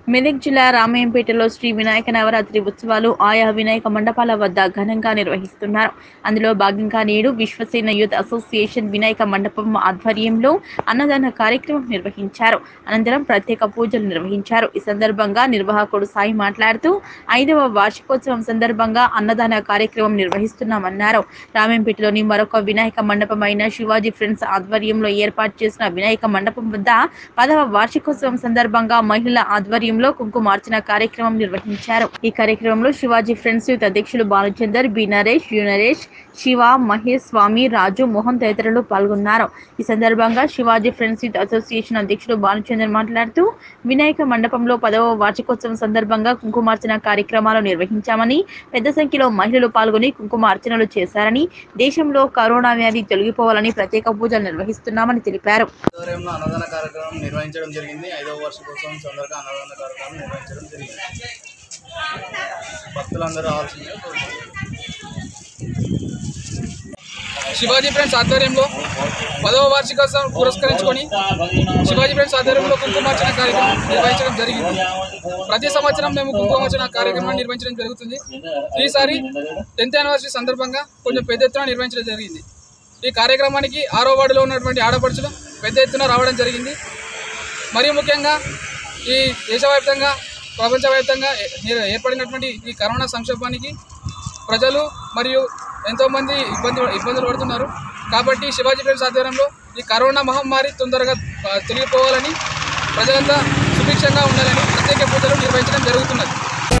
మెదక్ జిల్లా రామయ్యంపేటలో శ్రీ వినాయక నవరాత్రి ఉత్సవాలు ఆయా వినాయక మండపాల వద్ద ఘనంగా నిర్వహిస్తున్నారు అందులో భాగంగా నేడు విశ్వసేన యూత్ అసోసియేషన్ వినాయక మండపం ఆధ్వర్యంలో అన్నదాన కార్యక్రమం నిర్వహించారు అనంతరం ప్రత్యేక పూజలు నిర్వహించారు ఈ సందర్భంగా నిర్వాహకుడు సాయి మాట్లాడుతూ ఐదవ వార్షికోత్సవం సందర్భంగా అన్నదాన కార్యక్రమం నిర్వహిస్తున్నామన్నారు రామేంపేటలోని మరొక వినాయక మండపం అయిన శివాజీ ఫ్రెండ్స్ ఆధ్వర్యంలో ఏర్పాటు చేసిన వినాయక మండపం వద్ద పదవ వార్షికోత్సవం సందర్భంగా మహిళల ఆధ్వర్యంలో కుంకుమార్చన కార్యక్రమం నిర్వహించారు ఈ కార్యక్రమంలో శివాజీ ఫ్రెండ్స్ యూత్ అధ్యక్షులు బాలచందర్ బి నరేష్ యు నరేష్ శివ మహేష్ స్వామి రాజు మోహన్ తదితరులు పాల్గొన్నారు ఈ సందర్భంగా శివాజీ ఫ్రెండ్స్ యూత్ అసోసియేషన్ అధ్యక్షుడు బాలచందర్ మాట్లాడుతూ వినాయక మండపంలో పదవ వార్షికోత్సవం సందర్భంగా కుంకుమార్చన కార్యక్రమాలు నిర్వహించామని పెద్ద సంఖ్యలో మహిళలు పాల్గొని కుంకుమార్చనలు చేశారని దేశంలో కరోనా వ్యాధి తొలగిపోవాలని ప్రత్యేక పూజలు నిర్వహిస్తున్నామని తెలిపారు ఆధ్వర్యంలో అన్నదాన కార్యక్రమం నిర్వహించడం జరిగింది ఐదవ వార్షికోత్సవం సందర్భంగా అన్నదాన కార్యక్రమం నిర్వహించడం జరిగింది భక్తులందరూ రావాల్సిందిగా కోరుతున్నాను. శివాజీ ఫ్రెండ్స్ ఆధ్వర్యంలో పదవ వార్షికోత్సవం పురస్కరించుకొని శివాజీ ఫ్రెండ్స్ ఆధ్వర్యంలో కుంకుమార్చన కార్యక్రమం నిర్వహించడం జరిగింది ప్రతి సంవత్సరం మేము కుంకుమార్చన కార్యక్రమాన్ని నిర్వహించడం జరుగుతుంది ఈసారి టెన్త్ యానివర్సరీ సందర్భంగా కొంచెం పెద్ద ఎత్తున నిర్వహించడం జరిగింది ఈ కార్యక్రమానికి ఆరో వార్డులో ఉన్నటువంటి ఆడపడుచులు పెద్ద ఎత్తున రావడం జరిగింది మరియు ముఖ్యంగా ఈ దేశవ్యాప్తంగా ప్రపంచవ్యాప్తంగా ఏ- ఏర్పడినటువంటి ఈ కరోనా సంక్షోభానికి ప్రజలు మరియు ఎంతోమంది ఇబ్బంది ఇబ్బందులు పడుతున్నారు కాబట్టి శివాజీ ఫ్రెండ్స్ ఆధ్వర్యంలో ఈ కరోనా మహమ్మారి తొందరగా ఆ, తొలగిపోవాలని ప్రజలంతా సుభిక్షంగా ఉండాలని ప్రత్యేక పూజలు నిర్వహించడం జరుగుతున్నది